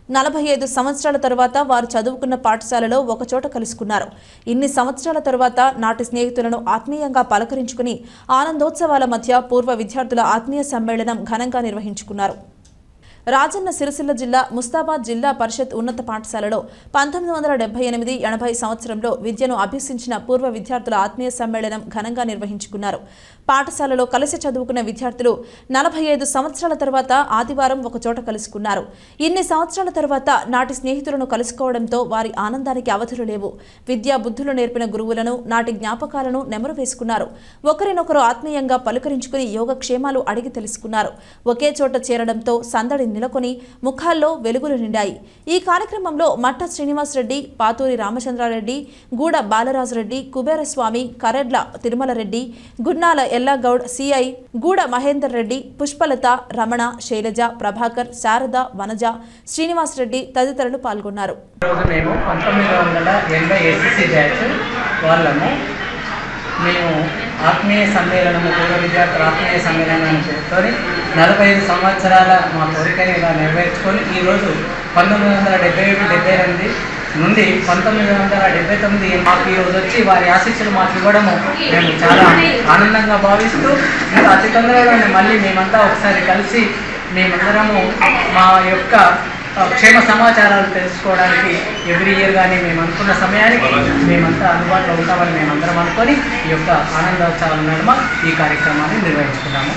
నలభై ఐదు సంవత్సరాల తరువాత వారు చదువుకున్న పాఠశాలలో ఒకచోట కలుసుకున్నారు ఇన్ని సంవత్సరాల తరువాత నాటి స్నేహితులను ఆత్మీయంగా పలకరించుకుని ఆనందోత్సవాల మధ్య పూర్వ విద్యార్థుల ఆత్మీయ సమ్మేళనం ఘనంగా నిర్వహించుకున్నారు రాజన్న సిరిసిల్ల జిల్లా ముస్తాబాద్ జిల్లా పరిషత్ ఉన్నత పాఠశాలలో పంతొమ్మిది వందల డెబ్బై ఎనిమిది ఎనభై సంవత్సరంలో విద్యను అభ్యసించిన పూర్వ విద్యార్థుల ఆత్మీయ సమ్మేళనం ఘనంగా నిర్వహించుకున్నారు పాఠశాలలో కలిసి చదువుకున్న విద్యార్థులు నలభై ఐదు సంవత్సరాల తర్వాత ఆదివారం ఒకచోట కలుసుకున్నారు ఇన్ని సంవత్సరాల తర్వాత నాటి స్నేహితులను కలుసుకోవడంతో వారి ఆనందానికి అవధులు లేవు విద్యా బుద్ధులు నేర్పిన గురువులను నాటి జ్ఞాపకాలను నెమరు వేసుకున్నారు ఒకరినొకరు ఆత్మీయంగా పలుకరించుకుని యోగక్షేమాలు అడిగి తెలుసుకున్నారు ఒకే చోట చేరడంతో సందడి నెలకొని ముఖాల్లో వెలుగులు నిండాయి ఈ కార్యక్రమంలో మట్ట శ్రీనివాసరెడ్డి పాతూరి రామచంద్రారెడ్డి గూడ బాలరాజురెడ్డి కుబేరస్వామి కరెడ్ల తిరుమలరెడ్డి గున్నాల ఎల్లాగౌడ్ సిఐ గూడ మహేందర్ రెడ్డి పుష్పలత రమణ శైలజ ప్రభాకర్ శారద వనజ శ్రీనివాసరెడ్డి తదితరులు పాల్గొన్నారు రోజు మేము పంతొమ్మిది వందల ఎనభై ఎస్ఎస్సి బ్యాచ్ వాళ్ళము మేము ఆత్మీయ సమ్మేళనము పూర్వ విద్యార్థుల ఆత్మీయ సమ్మేళనాన్ని చేసుకొని నలభై ఐదు సంవత్సరాల మా కోరికని ఇలా నెరవేర్చుకొని ఈరోజు పంతొమ్మిది వందల డెబ్బై ఒకటి డెబ్బై ఎనిమిది నుండి పంతొమ్మిది వందల డెబ్బై తొమ్మిది మాకు ఈరోజు వచ్చి వారి ఆశీస్సులు మాకు ఇవ్వడము మేము చాలా ఆనందంగా భావిస్తూ ఇంకా అతి తొందరలోనే మళ్ళీ మేమంతా ఒకసారి కలిసి మేమందరము మా యొక్క ఆ, క్షేమ సమాచారాలు తెలుసుకోవడానికి ఎవ్రీ ఇయర్ కానీ మేము అనుకున్న సమయానికి మేమంతా అందుబాటులో ఉంటామని మేమందరం అనుకొని ఈ యొక్క ఆనందోత్సవాల నడుమ ఈ కార్యక్రమాన్ని నిర్వహించుకున్నాము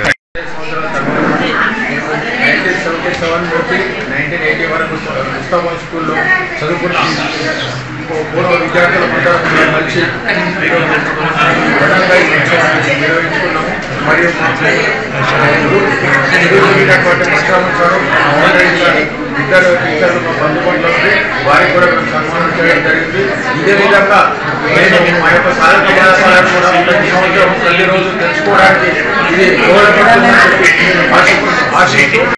నైన్టీన్ సెవెంటీ సెవెన్ నుంచి నైన్టీన్ ఎయిటీ వరకు ముస్తాబాద్ స్కూల్లో చదువుకున్న పూర్వ విద్యార్థులందరం మేము కలిసి ఘనంగా ఈ ఉత్సవాన్ని నిర్వహించుకున్నాము మరియు ఎదుగుతున్నటువంటి ముఖ్యమంత్రి మోహన్ రెడ్డి గారు ఇద్దరు టీచర్లు మా బంధువులు ఉంటే వారికి కూడా మేము సన్మానం చేయడం జరిగింది ఇదే విధంగా నేను మా యొక్క సాధక కళాశాలను కూడా ప్రతి సంవత్సరం ప్రతిరోజు తెలుసుకోవడానికి ఇది దోహదపడుతుందని చెప్పి ఆశిస్తూ